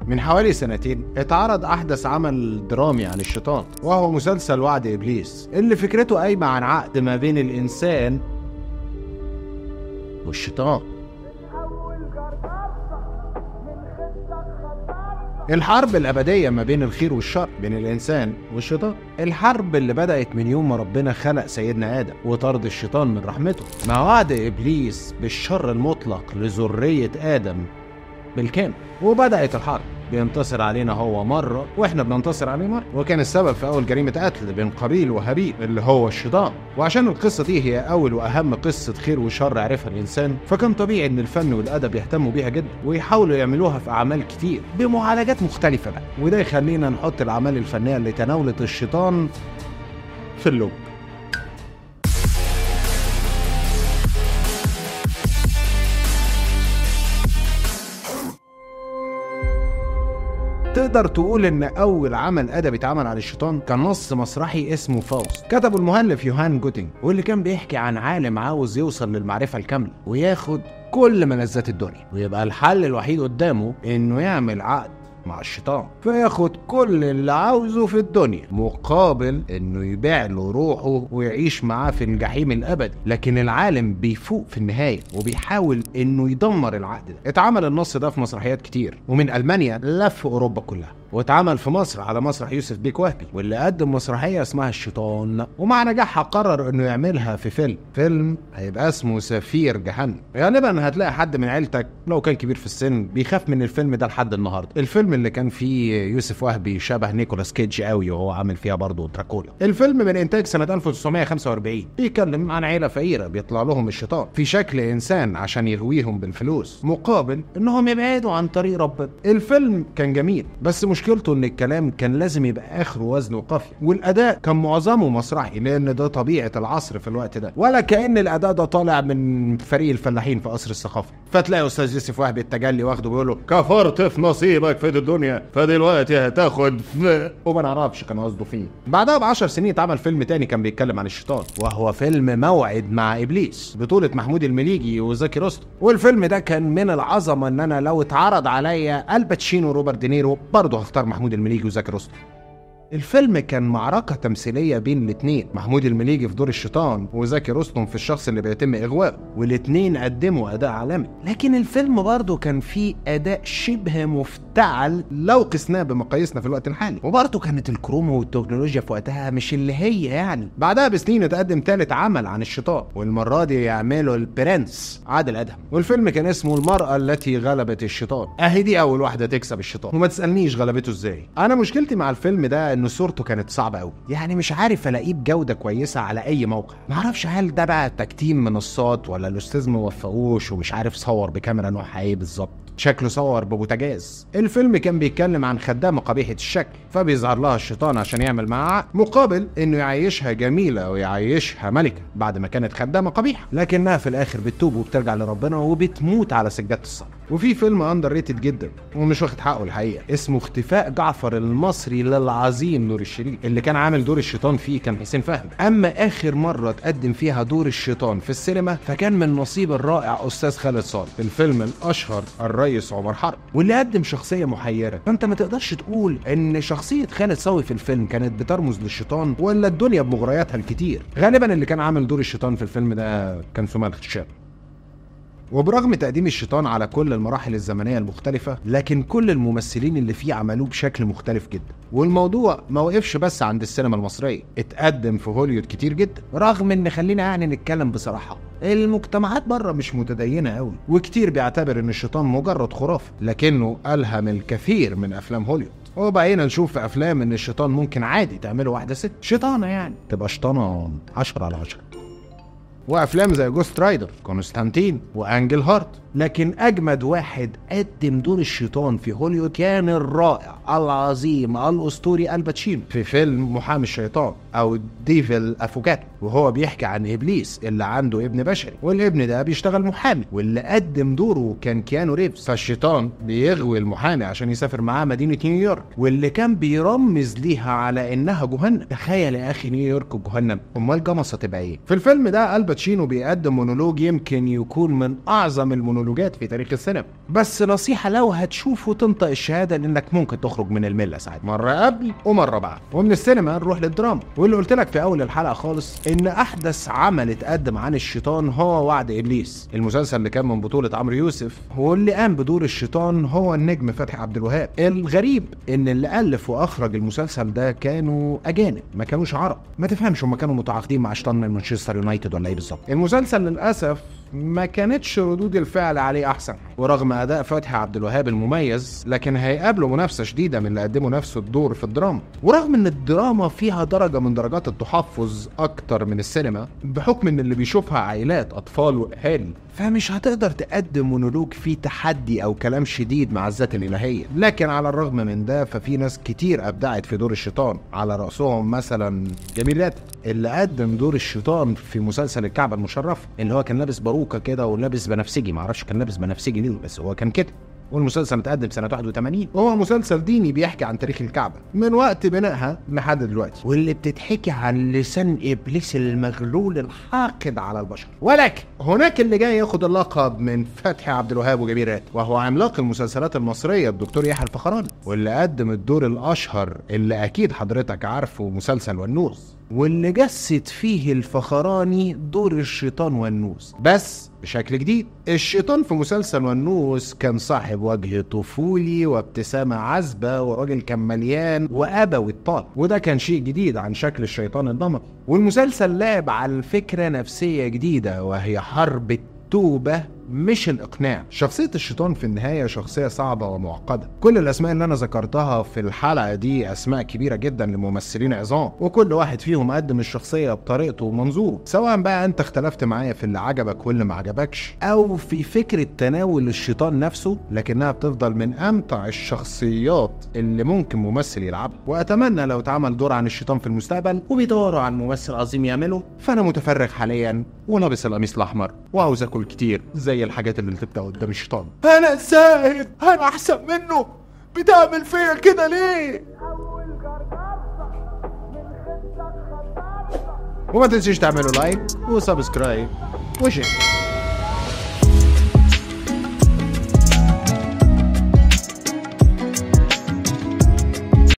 من حوالي سنتين اتعرض أحدث عمل درامي عن الشيطان وهو مسلسل وعد إبليس اللي فكرته قايمة عن عقد ما بين الإنسان والشيطان الحرب الأبدية ما بين الخير والشر بين الإنسان والشيطان الحرب اللي بدأت من يوم ما ربنا خلق سيدنا آدم وطرد الشيطان من رحمته مع وعد إبليس بالشر المطلق لذرية آدم بالكامل وبدأت الحرب بينتصر علينا هو مرة واحنا بننتصر عليه مرة وكان السبب في أول جريمة قتل بين قابيل وهابيل اللي هو الشيطان وعشان القصة دي هي أول وأهم قصة خير وشر عرفها الإنسان فكان طبيعي إن الفن والأدب يهتموا بيها جدا ويحاولوا يعملوها في أعمال كتير بمعالجات مختلفة بقى وده يخلينا نحط الأعمال الفنية اللي تناولت الشيطان في اللوب تقدر تقول ان اول عمل ادبي اتعمل عن الشيطان كان نص مسرحي اسمه فاوست كتبه المؤلف يوهان جوتينج واللي كان بيحكي عن عالم عاوز يوصل للمعرفه الكامله وياخد كل ملذات الدنيا ويبقى الحل الوحيد قدامه انه يعمل عقد مع الشيطان فياخد كل اللي عاوزه في الدنيا مقابل انه يبيع له روحه ويعيش معاه في الجحيم الابدي لكن العالم بيفوق في النهايه وبيحاول انه يدمر العقد ده اتعمل النص ده في مسرحيات كتير ومن المانيا لف اوروبا كلها واتعمل في مصر على مسرح يوسف بيك وهبي واللي قدم مسرحيه اسمها الشيطان ومع نجاحها قرر انه يعملها في فيلم فيلم هيبقى اسمه سفير جهنم غالبا هتلاقي حد من عيلتك لو كان كبير في السن بيخاف من الفيلم ده لحد النهارده الفيلم اللي كان فيه يوسف وهبي شبه نيكولاس كيدج قوي وهو عامل فيها برضه دراكولا الفيلم من انتاج سنه 1945 بيتكلم عن عيله فقيره بيطلع لهم الشيطان في شكل انسان عشان يهويهم بالفلوس مقابل انهم يبعدوا عن طريق ربنا الفيلم كان جميل بس مشكلته ان الكلام كان لازم يبقى اخره وزن وقافيه والاداء كان معظمه مسرحي لان ده طبيعه العصر في الوقت ده ولا كان الاداء ده طالع من فريق الفلاحين في قصر الثقافه فتلاقي استاذ يوسف وهبي التجلي واخده بيقول له كفرت في نصيبك في الدنيا فدلوقتي هتاخد في وما نعرفش كان قصده فيه بعدها ب 10 سنين اتعمل فيلم تاني كان بيتكلم عن الشيطان وهو فيلم موعد مع ابليس بطوله محمود المليجي وزكي رستم والفيلم ده كان من العظمه ان انا لو اتعرض عليا الباتشينو وروبرت دينيرو برضه هختار محمود المليجي وزكي رستم الفيلم كان معركة تمثيلية بين الاتنين محمود المليجي في دور الشيطان وزكي رستم في الشخص اللي بيتم إغواءه والاتنين قدموا أداء عالمي لكن الفيلم برضه كان فيه أداء شبه مفتعل لو قسناه بمقاييسنا في الوقت الحالي وبرضه كانت الكرومو والتكنولوجيا في وقتها مش اللي هي يعني بعدها بسنين اتقدم تالت عمل عن الشيطان والمرة دي يعمله البرنس عادل أدهم والفيلم كان اسمه المرأة التي غلبت الشيطان أهي دي أول واحدة تكسب الشيطان وما تسألنيش غلبته إزاي أنا مشكلتي مع الفيلم ده ان صورته كانت صعبه قوي يعني مش عارف الاقيه بجوده كويسه على اي موقع معرفش هل ده بقى تكتيم منصات ولا الاستاذ ما وفقوش ومش عارف صور بكاميرا نوعها ايه بالظبط شكله صور ببوتاجاز الفيلم كان بيتكلم عن خدامه قبيحه الشكل فبيظهر لها الشيطان عشان يعمل معاها عقد مقابل انه يعيشها جميله ويعيشها ملكه بعد ما كانت خدامه قبيحه لكنها في الاخر بتتوب وبترجع لربنا وبتموت على سجاده الصلاه وفي فيلم اندر ريتد جدا ومش واخد حقه الحقيقه اسمه اختفاء جعفر المصري للعظيم نور الشريف اللي كان عامل دور الشيطان فيه كان حسين فهمي اما اخر مره تقدم فيها دور الشيطان في السينما فكان من نصيب الرائع استاذ خالد صالح في الفيلم الاشهر الريس عمر حرب واللي قدم شخصيه محيره فانت ما تقدرش تقول ان شخصيه خالد صاوي في الفيلم كانت بترمز للشيطان ولا الدنيا بمغرياتها الكتير غالبا اللي كان عامل دور الشيطان في الفيلم ده كان سمال خشاب وبرغم تقديم الشيطان على كل المراحل الزمنيه المختلفه لكن كل الممثلين اللي فيه عملوه بشكل مختلف جدا والموضوع ما وقفش بس عند السينما المصريه اتقدم في هوليوود كتير جدا رغم ان خلينا يعني نتكلم بصراحه المجتمعات بره مش متدينه قوي وكتير بيعتبر ان الشيطان مجرد خرافه لكنه الهم الكثير من افلام هوليوود وبقينا نشوف في افلام ان الشيطان ممكن عادي تعمله واحده ست شيطانه يعني تبقى شيطانه 10 على 10 وافلام زي جوست رايدر كونستانتين وانجل هارت لكن اجمد واحد قدم دور الشيطان في هوليوود كان الرائع العظيم الاسطوري الباتشينو في فيلم محامي الشيطان او ديفل افوكاتو وهو بيحكي عن ابليس اللي عنده ابن بشري والابن ده بيشتغل محامي واللي قدم دوره كان كيانو ريفز فالشيطان بيغوي المحامي عشان يسافر معاه مدينه نيويورك واللي كان بيرمز ليها على انها جهنم تخيل يا اخي نيويورك وجهنم امال جمصه تبقى ايه في الفيلم ده الباتشينو الباتشينو بيقدم مونولوج يمكن يكون من اعظم المونولوجات في تاريخ السينما بس نصيحه لو هتشوفه تنطق الشهاده لانك ممكن تخرج من المله ساعات مره قبل ومره بعد ومن السينما نروح للدراما واللي قلت لك في اول الحلقه خالص ان احدث عمل اتقدم عن الشيطان هو وعد ابليس المسلسل اللي كان من بطوله عمرو يوسف واللي قام بدور الشيطان هو النجم فتحي عبد الوهاب الغريب ان اللي الف واخرج المسلسل ده كانوا اجانب ما كانوش عرب ما تفهمش هم كانوا متعاقدين مع شيطان من مانشستر يونايتد ولا ايه بالظبط المسلسل للاسف ما كانتش ردود الفعل عليه احسن ورغم اداء فتحي عبد الوهاب المميز لكن هيقابله منافسه شديده من اللي قدموا نفس الدور في الدراما ورغم ان الدراما فيها درجه من درجات التحفظ اكتر من السينما بحكم ان اللي بيشوفها عائلات اطفال واهالي فمش هتقدر تقدم مونولوج فيه تحدي او كلام شديد مع الذات الالهيه لكن على الرغم من ده ففي ناس كتير ابدعت في دور الشيطان على راسهم مثلا جميل راتب اللي قدم دور الشيطان في مسلسل الكعبه المشرفه اللي هو كان لابس باروكه كده ولابس بنفسجي معرفش كان لابس بنفسجي ليه بس هو كان كده والمسلسل اتقدم سنة 81 وهو مسلسل ديني بيحكي عن تاريخ الكعبة من وقت بنائها لحد دلوقتي واللي بتتحكي عن لسان إبليس المغلول الحاقد على البشر ولكن هناك اللي جاي ياخد اللقب من فتحي عبد الوهاب وجبير راتب وهو عملاق المسلسلات المصرية الدكتور يحيى الفخراني واللي قدم الدور الأشهر اللي أكيد حضرتك عارفه مسلسل والنوس واللي جسد فيه الفخراني دور الشيطان والنوس بس بشكل جديد الشيطان في مسلسل والنوس كان صاحب وجه طفولي وابتسامة عذبة وراجل كان مليان وأبوي الطال وده كان شيء جديد عن شكل الشيطان النمط والمسلسل لعب على فكرة نفسية جديدة وهي حرب التوبة مش الإقناع شخصية الشيطان في النهاية شخصية صعبة ومعقدة كل الأسماء اللي أنا ذكرتها في الحلقة دي أسماء كبيرة جدا لممثلين عظام وكل واحد فيهم قدم الشخصية بطريقته ومنظوره سواء بقى أنت اختلفت معايا في اللي عجبك واللي ما عجبكش أو في فكرة تناول الشيطان نفسه لكنها بتفضل من أمتع الشخصيات اللي ممكن ممثل يلعبها وأتمنى لو اتعمل دور عن الشيطان في المستقبل وبيدوروا عن ممثل عظيم يعمله فأنا متفرغ حاليا ولابس القميص الأحمر وعاوز آكل كتير زي الحاجات اللي بتبقى قدام الشيطان انا الزاهد انا احسن منه بتعمل فيا كده ليه وما تنسيش تعملوا لايك وسبسكرايب وشير